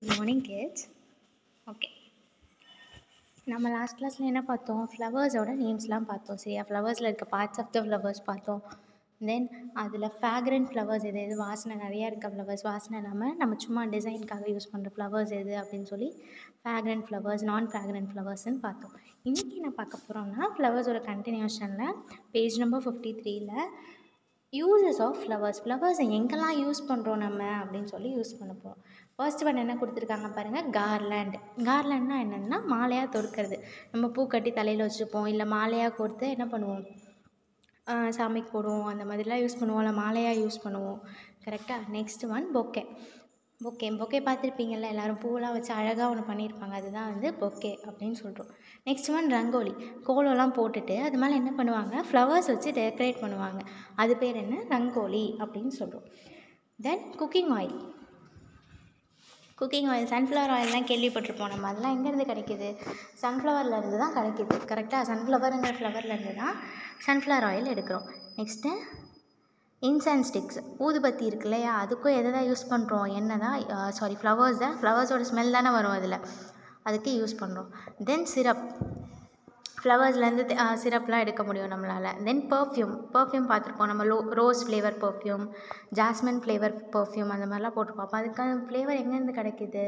good morning kids okay நம்ம last கிளாஸில் என்ன பார்த்தோம் ஃப்ளவர்ஸோட நேம்ஸ்லாம் பார்த்தோம் சரியா ஃப்ளவர்ஸில் இருக்க பார்ட்ஸ் ஆஃப் த ஃப்ளவர்ஸ் பார்த்தோம் தென் அதில் ஃப்ராக்ரன்ட் ஃப்ளவர்ஸ் எது எது வாசனை நிறையா இருக்க ஃப்ளவர்ஸ் வாசனை இல்லாமல் நம்ம சும்மா டிசைனுக்காக யூஸ் பண்ணுற ஃப்ளவர்ஸ் எது அப்படின்னு சொல்லி ஃப்ராக்ரன்ட் ஃப்ளவர்ஸ் நான் ஃப்ராக்ரன்ட் ஃப்ளவர்ஸ்னு பார்த்தோம் இன்றைக்கி என்ன பார்க்க போகிறோம்னா ஃப்ளவர்ஸோட கண்டினியூஷனில் பேஜ் நம்பர் ஃபிஃப்டி த்ரீல யூசஸ் ஆஃப் ஃப்ளவர்ஸ் ஃப்ளவர்ஸை எங்கெல்லாம் யூஸ் பண்ணுறோம் நம்ம அப்படின்னு சொல்லி யூஸ் பண்ண போகிறோம் ஃபர்ஸ்ட் ஒன் என்ன கொடுத்துருக்காங்க பாருங்கள் கார்லேண்ட் கார்லேண்ட்னா என்னென்னா மாலையாக தொடுக்கிறது நம்ம பூ கட்டி தலையில் வச்சுருப்போம் இல்லை மாலையாக கொடுத்து என்ன பண்ணுவோம் ஆஹ் சாமிக்கு போடுவோம் அந்த மாதிரிலாம் யூஸ் பண்ணுவோம் இல்லை மாலையாக யூஸ் பண்ணுவோம் கரெக்டாக next one bouquet bouquet bouquet பார்த்துருப்பீங்கள்ல எல்லோரும் பூவெல்லாம் வச்சு அழகாக ஒன்று பண்ணியிருப்பாங்க அதுதான் வந்து பொக்கே அப்படின்னு சொல்கிறோம் நெக்ஸ்ட் ஒன் ரங்கோலி கோலம்லாம் போட்டுட்டு அது மேலே என்ன பண்ணுவாங்க ஃப்ளவர்ஸ் வச்சு டெக்கரேட் பண்ணுவாங்க அது பேர் என்ன ரங்கோலி அப்படின்னு சொல்கிறோம் then cooking oil cooking oil sunflower ஆயில்லாம் கேள்விப்பட்டிருப்போம் நம்ம அதெல்லாம் எங்கேருந்து கிடைக்கிது சன்ஃப்ளவரில் இருந்து தான் கிடைக்கிது கரெக்டாக சன்ஃப்ளவருங்கிற ஃப்ளவர்லேருந்து தான் சன்ஃப்ளவர் ஆயில் எடுக்கிறோம் நெக்ஸ்ட்டு இன்சென்ஸ் ஸ்டிக்ஸ் ஊதுபத்தி இருக்கு இல்லையா அதுக்கும் எதை தான் யூஸ் பண்ணுறோம் என்ன தான் சாரி ஃப்ளவர்ஸ் தான் ஃப்ளவர்ஸோட ஸ்மெல் தானே வரும் அதில் அதுக்கு யூஸ் பண்ணுறோம் தென் சிரப் ஃப்ளவர்ஸ்லேருந்து சிரப்லாம் எடுக்க முடியும் நம்மளால் தென் பர்ஃப்யூம் பர்ஃப்யூம் பார்த்துருப்போம் நம்ம லோ rose flavour perfume jasmine flavour perfume அந்த மாதிரிலாம் போட்டிருப்போம் அப்போ அதுக்கான ஃப்ளேவர் எங்கேருந்து கிடைக்கிது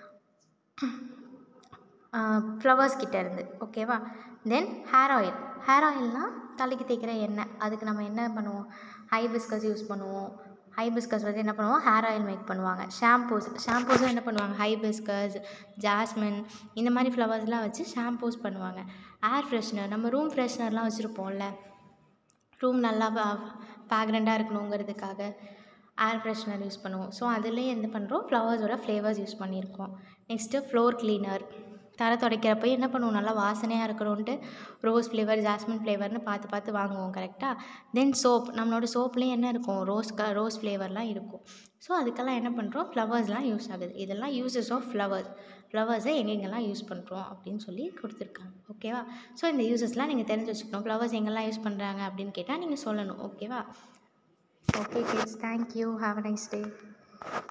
ஃப்ளவர்ஸ் கிட்டேருந்து ஓகேவா தென் ஹேர் ஆயில் ஹேர் ஆயில்னால் தலைக்கு தேய்க்கிற எண்ணெய் அதுக்கு நம்ம என்ன பண்ணுவோம் ஹைபிஸ்கஸ் யூஸ் பண்ணுவோம் ஹைபிஸ்கஸ் வந்து என்ன பண்ணுவோம் ஹேர் ஆயில் மேக் பண்ணுவாங்க ஷாம்பூஸ் ஷாம்பூஸும் என்ன பண்ணுவாங்க ஹைபிஸ்கஸ் ஜாஸ்மின் இந்த மாதிரி ஃப்ளவர்ஸ்லாம் வச்சு ஷாம்பூஸ் பண்ணுவாங்க ஏர் ஃப்ரெஷ்னர் நம்ம ரூம் ஃப்ரெஷ்னர்லாம் வச்சுருப்போம்ல ரூம் நல்லா ஃப்ராக்ரண்ட்டாக இருக்கணுங்கிறதுக்காக ஏர் ஃப்ரெஷ்னர் யூஸ் பண்ணுவோம் ஸோ அதுலேயே என்ன பண்ணுறோம் ஃப்ளவர்ஸோட ஃப்ளேவர்ஸ் யூஸ் பண்ணியிருக்கோம் நெக்ஸ்ட்டு ஃப்ளோர் க்ளீனர் தரை துடைக்கிறப்ப என்ன பண்ணுவோம் நல்லா வாசனையாக இருக்கணுன்ட்டு ரோஸ் ஃப்ளேவர் ஜாஸ்மின் ஃப்ளேவர்னு பார்த்து பார்த்து வாங்குவோம் கரெக்டாக தென் சோப் நம்மளோட சோப்லேயும் என்ன இருக்கும் ரோஸ் க ரோஸ் ஃப்ளேவர்லாம் இருக்கும் ஸோ அதுக்கெல்லாம் என்ன பண்ணுறோம் ஃப்ளவர்ஸ்லாம் யூஸ் ஆகுது இதெல்லாம் யூசஸ் ஆஃப் ஃப்ளவர்ஸ் ஃப்ளவர்ஸை எங்கெங்கெல்லாம் யூஸ் பண்ணுறோம் அப்படின்னு சொல்லி கொடுத்துருக்காங்க ஓகேவா ஸோ இந்த யூசஸ்லாம் நீங்கள் தெரிஞ்சு வச்சுக்கணும் ஃப்ளவர்ஸ் எங்கெல்லாம் யூஸ் பண்ணுறாங்க அப்படின்னு கேட்டால் நீங்கள் சொல்லணும் ஓகேவா okay kids thank you have a nice day